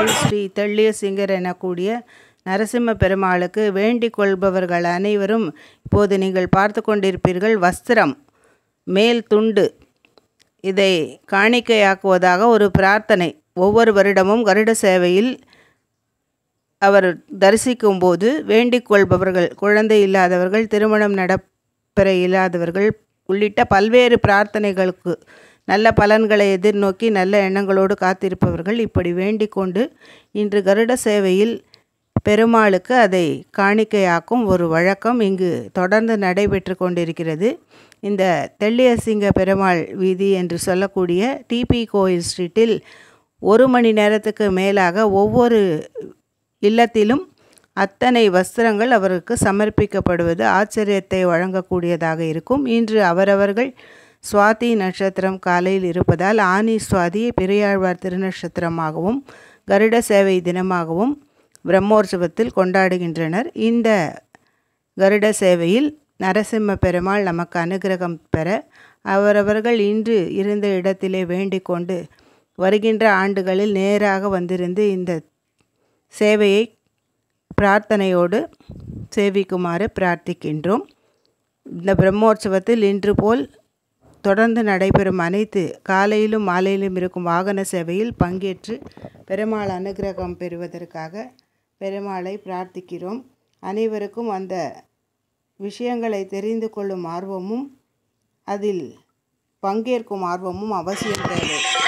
கோயில் ஸ்ரீ தெள்ளிய சிங்கர் எனக்கூடிய நரசிம்ம பெருமாளுக்கு வேண்டிக் கொள்பவர்கள் அனைவரும் இப்போது நீங்கள் பார்த்து கொண்டிருப்பீர்கள் வஸ்திரம் மேல் துண்டு இதை காணிக்கையாக்குவதாக ஒரு பிரார்த்தனை ஒவ்வொரு வருடமும் கருட சேவையில் அவர் தரிசிக்கும்போது வேண்டிக் கொள்பவர்கள் குழந்தை இல்லாதவர்கள் திருமணம் நடப்பெற இல்லாதவர்கள் உள்ளிட்ட பல்வேறு பிரார்த்தனைகளுக்கு நல்ல பலன்களை எதிர்நோக்கி நல்ல எண்ணங்களோடு காத்திருப்பவர்கள் இப்படி வேண்டிக் கொண்டு இன்று கருட சேவையில் பெருமாளுக்கு அதை காணிக்கையாக்கும் ஒரு வழக்கம் இங்கு தொடர்ந்து நடைபெற்று கொண்டிருக்கிறது இந்த தெள்ளியசிங்க பெருமாள் வீதி என்று சொல்லக்கூடிய டிபி கோயில் ஸ்ட்ரீட்டில் ஒரு மணி நேரத்துக்கு மேலாக ஒவ்வொரு இல்லத்திலும் அத்தனை வஸ்திரங்கள் அவருக்கு சமர்ப்பிக்கப்படுவது ஆச்சரியத்தை வழங்கக்கூடியதாக இருக்கும் இன்று அவரவர்கள் சுவாதி நட்சத்திரம் காலையில் இருப்பதால் ஆனி சுவாதி பெரியாழ்வார் திருநட்சத்திரமாகவும் கருட சேவை தினமாகவும் பிரம்மோற்சவத்தில் கொண்டாடுகின்றனர் இந்த கருட சேவையில் நரசிம்ம பெருமாள் நமக்கு அனுகிரகம் பெற அவரவர்கள் இன்று இருந்த இடத்திலே வேண்டிக் கொண்டு வருகின்ற ஆண்டுகளில் நேராக வந்திருந்து இந்த சேவையை பிரார்த்தனையோடு சேவிக்குமாறு பிரார்த்திக்கின்றோம் இந்த பிரம்மோற்சவத்தில் இன்று போல் தொடர்ந்து நடைபெறும் அனைத்து காலையிலும் மாலையிலும் இருக்கும் வாகன சேவையில் பங்கேற்று பெருமாள் அனுகிரகம் பெறுவதற்காக பெருமாளை பிரார்த்திக்கிறோம் அனைவருக்கும் அந்த விஷயங்களை தெரிந்து கொள்ளும் ஆர்வமும் அதில் பங்கேற்கும் ஆர்வமும் அவசியம் தேவை